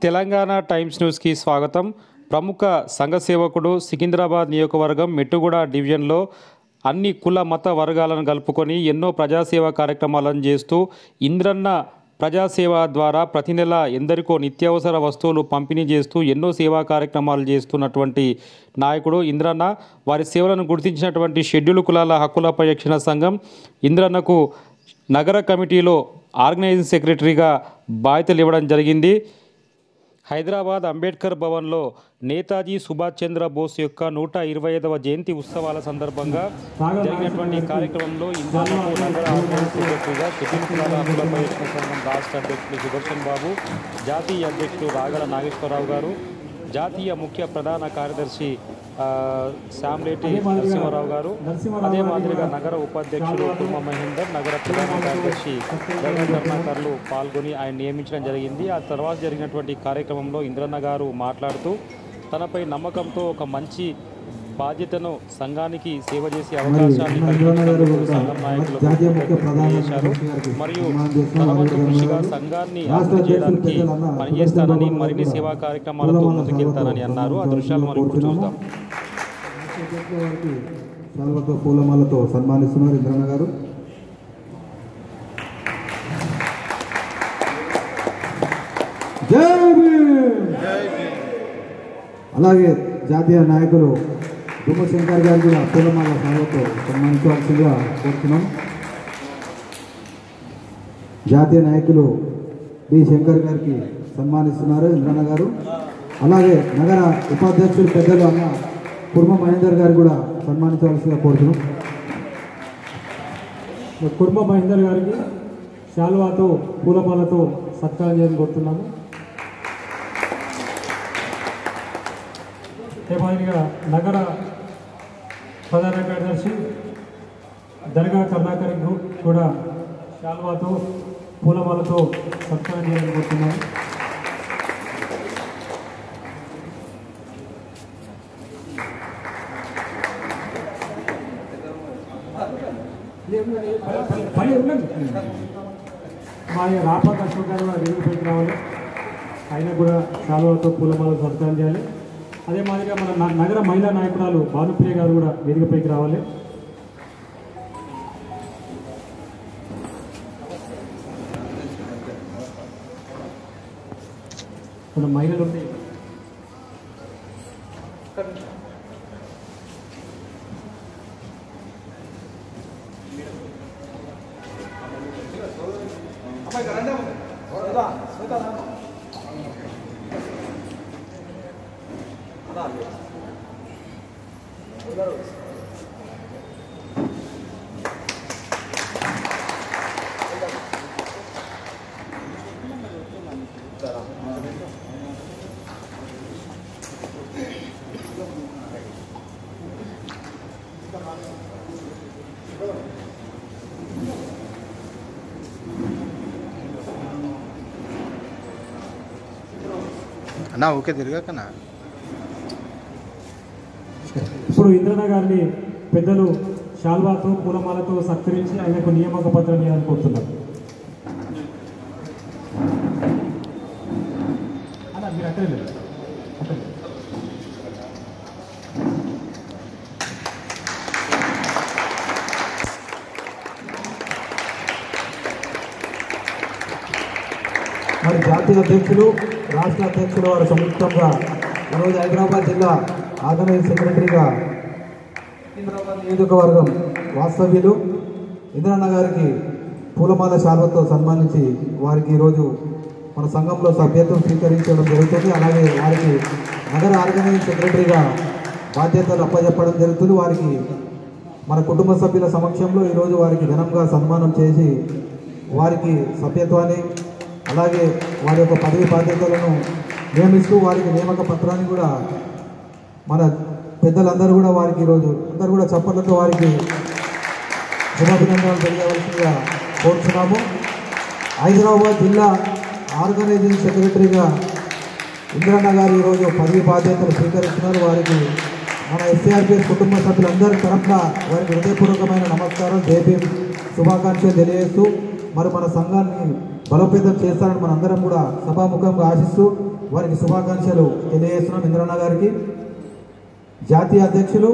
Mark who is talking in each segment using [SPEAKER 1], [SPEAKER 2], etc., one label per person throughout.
[SPEAKER 1] Telangana times న్యూస్కి స్వాగతం ప్రముఖ సంఘ సేవకుడు సికింద్రాబాద్ నియోజకవర్గం మెట్టుగూడ డివిజన్లో అన్ని కుల మత వర్గాలను కలుపుకొని ఎన్నో ప్రజాసేవ కార్యక్రమాలను చేస్తూ ఇంద్రన్న ప్రజాసేవ ద్వారా ప్రతి నెల ఎందరికో నిత్యావసర వస్తువులు పంపిణీ చేస్తూ ఎన్నో సేవా కార్యక్రమాలు చేస్తున్నటువంటి నాయకుడు ఇంద్రన్న వారి సేవలను గుర్తించినటువంటి షెడ్యూల్ కులాల హక్కుల పరిరక్షణ సంఘం ఇంద్రన్నకు నగర కమిటీలో ఆర్గనైజింగ్ సెక్రటరీగా బాధ్యతలు ఇవ్వడం జరిగింది హైదరాబాద్ అంబేద్కర్ భవన్లో నేతాజీ సుభాష్ చంద్ర బోస్ యొక్క నూట ఇరవై ఐదవ జయంతి ఉత్సవాల సందర్భంగా జరిగినటువంటి కార్యక్రమంలో ఇంద్రన్నకు నగర ఆర్గనైజింగ్ సెక్రటరీగా షెడ్యూల్ కులాల హక్కుల పరిరక్షణ సంఘం రాష్ట్ర అధ్యక్షుడు సుదర్శన్ బాబు జాతీయ అధ్యక్షుడు రాగల నాగేశ్వరరావు గారు జాతీయ ముఖ్య ప్రధాన కార్యదర్శి ఆ, శామ్లేటి నరసింహారావు గారు అదే మాదిరిగా నగర ఉపాధ్యక్షుడు కుర్మ మహేందర్ నగర ప్రధాన కార్యదర్శి జగన్ కరుణాకర్లు పాల్గొని ఆయన నియమించడం జరిగింది ఆ తర్వాత జరిగినటువంటి కార్యక్రమంలో ఇంద్రన్న గారు మాట్లాడుతూ తనపై నమ్మకంతో ఒక మంచి బాధ్యతను సంఘానికి సేవ చేసే అవకాశాన్ని కల్పించినందుకు సంఘం నాయకులకు తెలియజేశారు మరియు తన వంతు కృషిగా సంఘాన్ని అభివృద్ధి చేయడానికి పనిచేస్తానని మరిన్ని సేవా కార్యక్రమాలతో ముందుకెళ్తానని అన్నారు ఆ దృశ్యాలు మనం ఇప్పుడు చూద్దాం
[SPEAKER 2] వారికి శాల్వతో పూలమాలతో సన్మానిస్తున్నారు ఇంద్రన్న గారు జై భీమ్! అలాగే జాతీయ నాయకులు దుమ్మశంకర్ గారు కూడా పూలమాల శాల్వతో సన్మానించవలసిందిగా కోరుతున్నాం జాతీయ నాయకులు డి శంకర్ గారికి సన్మానిస్తున్నారు ఇంద్రన్న గారు అలాగే నగర ఉపాధ్యక్షులు పెద్దలు అన్న కుర్మ మహేందర్ గారు కూడా సన్మానించవలసిందిగా కోరుతున్నాం
[SPEAKER 3] కుర్మ మహేందర్ గారికి శాల్వాతో పూలమాలతో సత్కారం చేయని కోరుతున్నాము అదే మాదిరిగా నగర ప్రధాన కార్యదర్శి దర్గా కర్ణాకర్ గ్రూప్ కూడా శాల్వాతో పూలమాలతో సత్కారం చేయాలని కోరుతున్నాము పని ఉండండి మా రాపాక అశోక్ గారు కూడా రివ్యూ పెట్టి రావాలి ఆయన కూడా శాలువతో పూలమాల సత్కారం చేయాలి అదే మాదిరిగా మన న- నగర మహిళా నాయకురాలు భానుప్రియ గారు కూడా వేదికపైకి రావాలి మన మహిళలు ఉంటే
[SPEAKER 4] అన్నా ఓకే తిరగకనా
[SPEAKER 3] ఇప్పుడు ఇంద్రన్న గారిని పెద్దలు శాల్వాతో పూలమాలతో సత్కరించి ఆయనకు నియామక పత్రం ఇవ్వాలని కోరుతున్నారు అలా మీరు అక్కడే లేదు అక్కడే
[SPEAKER 2] మరి జాతీయ అధ్యక్షులు రాష్ట్ర అధ్యక్షులు వారు సంయుక్తంగా ఈరోజు హైదరాబాద్ జిల్లా ఆర్గనైజ్ సెక్రటరీగా హైదరాబాద్ నియోజకవర్గం వాస్తవ్యులు ఇంద్రన్న గారికి పూలమాల శాల్వతో సన్మానించి వారికి ఈరోజు మన సంఘంలో సభ్యత్వం స్వీకరించడం జరుగుతుంది అలాగే వారికి నగర ఆర్గనైజ్ సెక్రటరీగా బాధ్యతలు అప్పచెప్పడం జరుగుతుంది వారికి మన కుటుంబ సభ్యుల సమక్షంలో ఈరోజు వారికి ఘనంగా సన్మానం చేసి వారికి సభ్యత్వాన్ని అలాగే వారి యొక్క పదవి బాధ్యతలను నియమిస్తూ వారికి నియామక పత్రాన్ని కూడా మన పెద్దలందరూ కూడా వారికి ఈరోజు అందరూ కూడా చప్పట్లతో వారికి శుభాభినందనలు తెలియవలసిందిగా కోరుతున్నాము హైదరాబాద్ జిల్లా ఆర్గనైజింగ్ సెక్రటరీగా ఇంద్రన్న గారు ఈరోజు పదవి బాధ్యతలు స్వీకరిస్తున్నారు వారికి మన ఎస్ఆర్పిఎస్ కుటుంబ సభ్యులందరి తరఫున వారికి హృదయపూర్వకమైన నమస్కారం జేబీ శుభాకాంక్షలు తెలియజేస్తూ మరి మన సంఘాన్ని బలోపేతం చేస్తారని మనందరం కూడా సభాముఖంగా ఆశిస్తూ వారికి శుభాకాంక్షలు తెలియజేస్తున్నాం ఇంద్రన్న గారికి జాతీయ అధ్యక్షులు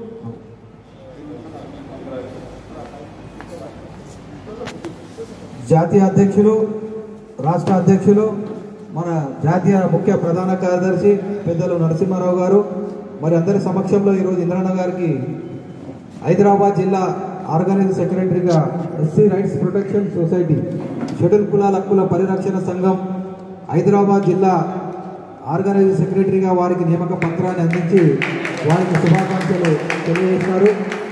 [SPEAKER 2] జాతీయ అధ్యక్షులు రాష్ట్ర అధ్యక్షులు మన జాతీయ ముఖ్య ప్రధాన కార్యదర్శి పెద్దలు నరసింహారావు గారు మరి అందరి సమక్షంలో ఈరోజు ఇంద్రన్న గారికి హైదరాబాద్ జిల్లా ఆర్గనైజ్ సెక్రటరీగా SC rights protection society schedule కులాల హక్కుల పరిరక్షణ సంఘం హైదరాబాద్ జిల్లా ఆర్గనైజ్ సెక్రటరీగా వారికి నియామక పత్రాన్ని అందించి వారికి శుభాకాంక్షలు తెలియజేశారు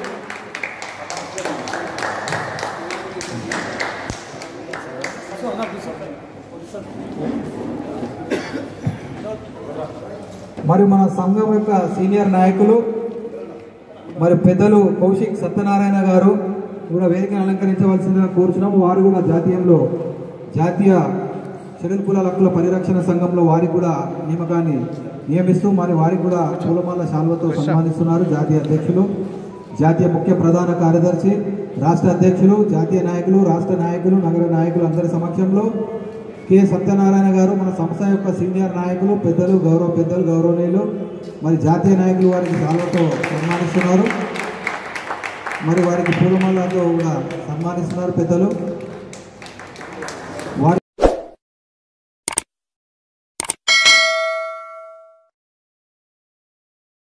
[SPEAKER 2] మరి మన సంఘం యొక్క సీనియర్ నాయకులు మరి పెద్దలు కౌశిక్ సత్యనారాయణ గారు కూడా వేదికను అలంకరించవలసిందిగా కోరుచున్నాము వారు కూడా జాతీయంలో జాతీయ షెడ్యూల్ కులాల హక్కుల పరిరక్షణ సంఘంలో వారికి కూడా నియామకాన్ని నియమిస్తూ మరి వారికి కూడా పూలమాల శాల్వతో సన్మానిస్తున్నారు జాతీయ అధ్యక్షులు జాతీయ ముఖ్య ప్రధాన కార్యదర్శి రాష్ట్ర అధ్యక్షులు జాతీయ నాయకులు రాష్ట్ర నాయకులు నగర నాయకులు అందరి సమక్షంలో కె సత్యనారాయణ గారు మన సంస్థ యొక్క సీనియర్ నాయకులు పెద్దలు గౌరవ పెద్దలు గౌరవనీయులు మరి జాతీయ నాయకులు వారికి శాలతో సన్మానిస్తున్నారు మరి వారికి పూలమాలతో కూడా సన్మానిస్తున్నారు పెద్దలు